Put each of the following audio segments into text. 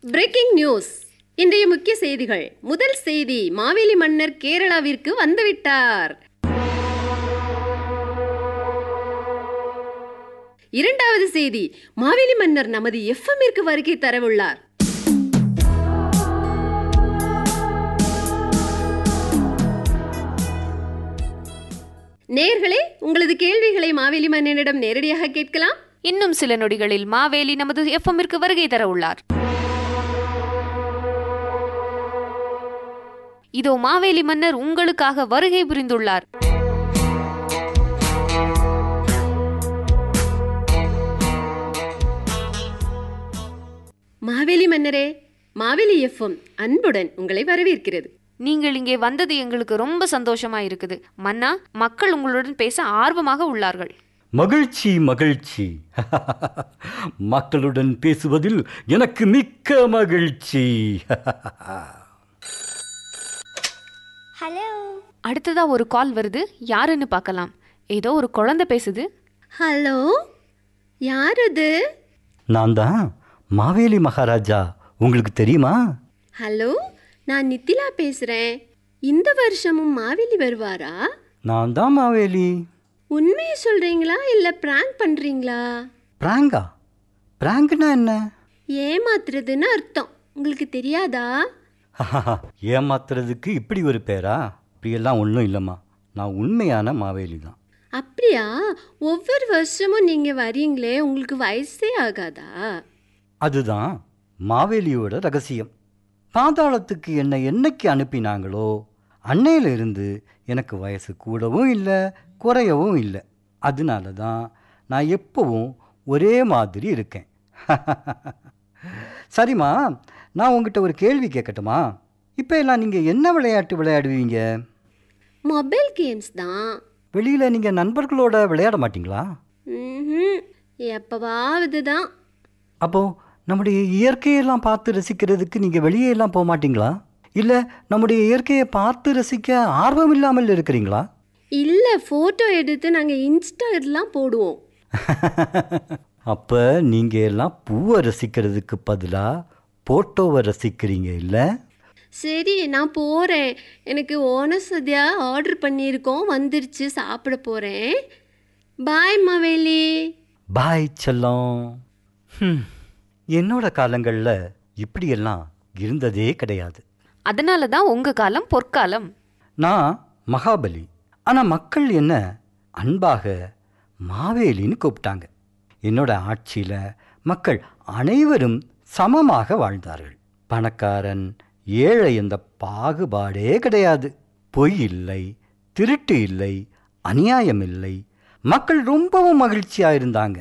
Breaking news இன்றைய முக்கிய செய்திகள் முதல் செய்தி மாவேலி மன்னர் கேரளாவிற்கு வந்துவிட்டார் இரண்டாவது செய்தி மாவேலி மன்னர் நமது எஃப்எம்மிற்கு வருகை தரவுள்ளார் நேர்களே உங்களது கேள்விகளை மாவேலி மன்னனிடம் நேரடியாக கேட்கலாம் இன்னும் சில நொடிகளில் மாவேலி நமது எஃப்எம்மிற்கு வருகை தர உள்ளார் இதோ மாவேலி மன்னர் உங்களுக்காக வருகை புரிந்துள்ளார் மாவேலி மன்னரே மாவேலி எஃப்எம் அன்புடன் உங்களை வரவேற்கிறது நீங்கள் இங்கே வந்தது எங்களுக்கு ரொம்ப சந்தோஷமா இருக்குது மன்னா மக்கள் உங்களுடன் பேச ஆர்வமாக உள்ளார்கள் மகிழ்ச்சி மகிழ்ச்சி மக்களுடன் பேசுவதில் எனக்கு மிக்க மகிழ்ச்சி ஹலோ அடுத்ததா ஒரு கால் வருது யாருன்னு பார்க்கலாம் ஏதோ ஒரு குழந்தை பேசுது ஹலோ யார் அது நான் தான் மாவேலி மகாராஜா உங்களுக்கு தெரியுமா ஹலோ நான் நித்திலா பேசுறேன் இந்த வருஷமும் மாவேலி வருவாரா நான் தான் மாவேலி உண்மையை சொல்றீங்களா இல்ல பிராங்க் பண்றீங்களா பிராங்கா பிராங்க்னா என்ன ஏமாத்துறதுன்னு அர்த்தம் உங்களுக்கு தெரியாதா ஏமாத்துறதுக்கு இப்படி ஒரு பேரா இப்படியெல்லாம் ஒன்றும் இல்லைம்மா நான் உண்மையான மாவேலி தான் அப்படியா ஒவ்வொரு வருஷமும் நீங்க வரீங்களே உங்களுக்கு வயசே ஆகாதா அதுதான் மாவேலியோட ரகசியம் பாதாளத்துக்கு என்னை என்னைக்கு அனுப்பினாங்களோ அன்னையிலிருந்து எனக்கு வயசு கூடவும் இல்லை குறையவும் இல்லை அதனால தான் நான் எப்பவும் ஒரே மாதிரி இருக்கேன் சரிம்மா நான் உங்ககிட்ட ஒரு கேள்வி கேட்கட்டுமா இப்போ எல்லாம் நீங்கள் என்ன விளையாட்டு விளையாடுவீங்க மொபைல் கேம்ஸ் தான் வெளியில் நீங்கள் நண்பர்களோட விளையாட மாட்டீங்களா ம்ஹும். எப்பவாவது தான் அப்போது நம்முடைய இயற்கையெல்லாம் பார்த்து ரசிக்கிறதுக்கு நீங்கள் வெளியே எல்லாம் போக மாட்டீங்களா இல்லை நம்முடைய இயற்கையை பார்த்து ரசிக்க ஆர்வம் இல்லாமல் இருக்கிறீங்களா இல்ல போட்டோ எடுத்து நாங்க இன்ஸ்டா எல்லாம் போடுவோம் அப்போ நீங்கள் எல்லாம் பூவை ரசிக்கிறதுக்கு பதிலாக போட்டோவை ரசிக்கிறீங்க இல்லை சரி நான் போறேன் எனக்கு ஓன சத்யா ஆர்டர் பண்ணியிருக்கோம் வந்துருச்சு சாப்பிட போறேன் பாய் மவேலி பாய் செல்லம் ஹம், என்னோட காலங்களில் இப்படியெல்லாம் இருந்ததே கிடையாது அதனால தான் உங்க காலம் பொற்காலம் நான் மகாபலி ஆனால் மக்கள் என்ன அன்பாக மாவேலின்னு கூப்பிட்டாங்க என்னோட ஆட்சியில் மக்கள் அனைவரும் சமமாக வாழ்ந்தார்கள் பணக்காரன் ஏழை என்ற பாகுபாடே கிடையாது பொய் இல்லை திருட்டு இல்லை அநியாயம் இல்லை மக்கள் ரொம்பவும் மகிழ்ச்சியாக இருந்தாங்க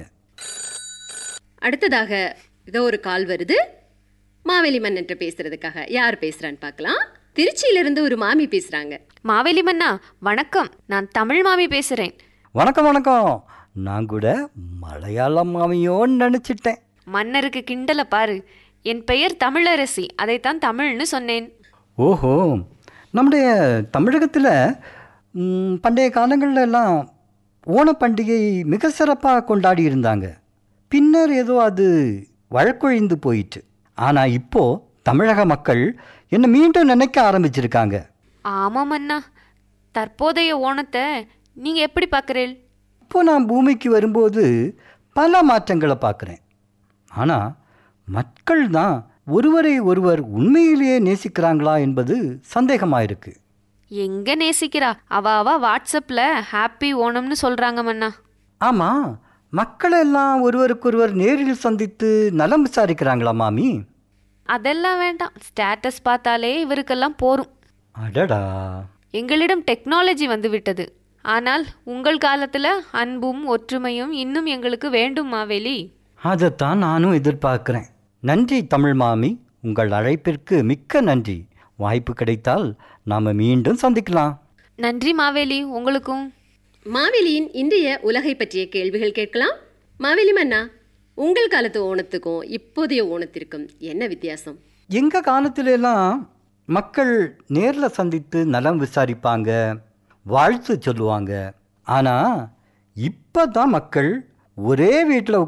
அடுத்ததாக இதோ ஒரு கால் வருது மாவேலி மன்னன்ட்ட பேசுறதுக்காக யார் பேசுறான்னு பார்க்கலாம் திருச்சியிலிருந்து ஒரு மாமி பேசுறாங்க மாவேலி மன்னா வணக்கம் நான் தமிழ் மாமி பேசுறேன் வணக்கம் வணக்கம் நான் கூட மலையாள மாமியோன்னு நினச்சிட்டேன் மன்னருக்கு கிண்டல பாரு என் பெயர் தமிழரசி அதைத்தான் தமிழ்னு சொன்னேன் ஓஹோ நம்முடைய தமிழகத்தில் ம், பண்டைய காலங்கள்ல எல்லாம் ஓணப்பண்டிகை மிக சிறப்பாக கொண்டாடி இருந்தாங்க பின்னர் ஏதோ அது வழக்கொழிந்து போயிட்டு ஆனால் இப்போ தமிழக மக்கள் என்ன மீண்டும் நினைக்க ஆரம்பிச்சிருக்காங்க ஆமாம் அண்ணா தற்போதைய ஓணத்தை நீங்க எப்படி பார்க்கறீள் இப்போ நான் பூமிக்கு வரும்போது பல மாற்றங்களை பார்க்குறேன் ஆனால் மக்கள் தான் ஒருவரை ஒருவர் உண்மையிலேயே நேசிக்கிறாங்களா என்பது சந்தேகமாக இருக்குது எங்க நேசிக்கிறா அவ அவ வாட்ஸ்அப்ல ஹாப்பி ஓணம்னு சொல்றாங்க மன்னா ஆமாம் மக்கள் எல்லாம் ஒருவருக்கொருவர் நேரில் சந்தித்து நலம் விசாரிக்கிறாங்களா மாமி அதெல்லாம் வேண்டாம் ஸ்டேட்டஸ் பார்த்தாலே இவருக்கெல்லாம் போரும் அடடா எங்களிடம் டெக்னாலஜி வந்து விட்டது ஆனால் உங்கள் காலத்துல அன்பும் ஒற்றுமையும் இன்னும் எங்களுக்கு வேண்டும் மாவேலி அதைத்தான் நானும் எதிர்பார்க்குறேன் நன்றி தமிழ் மாமி உங்கள் அழைப்பிற்கு மிக்க நன்றி வாய்ப்பு கிடைத்தால் நாம் மீண்டும் சந்திக்கலாம் நன்றி மாவேலி உங்களுக்கும் மாவேலியின் இன்றைய உலகை பற்றிய கேள்விகள் கேட்கலாம் மாவேலி மன்னா உங்கள் காலத்து ஓணத்துக்கும் இப்போதைய ஓணத்திற்கும் என்ன வித்தியாசம் எங்கள் காலத்துல எல்லாம் மக்கள் நேரில் சந்தித்து நலம் விசாரிப்பாங்க வாழ்த்து சொல்லுவாங்க ஆனால் இப்போ தான் மக்கள் ஒரே வீட்டில்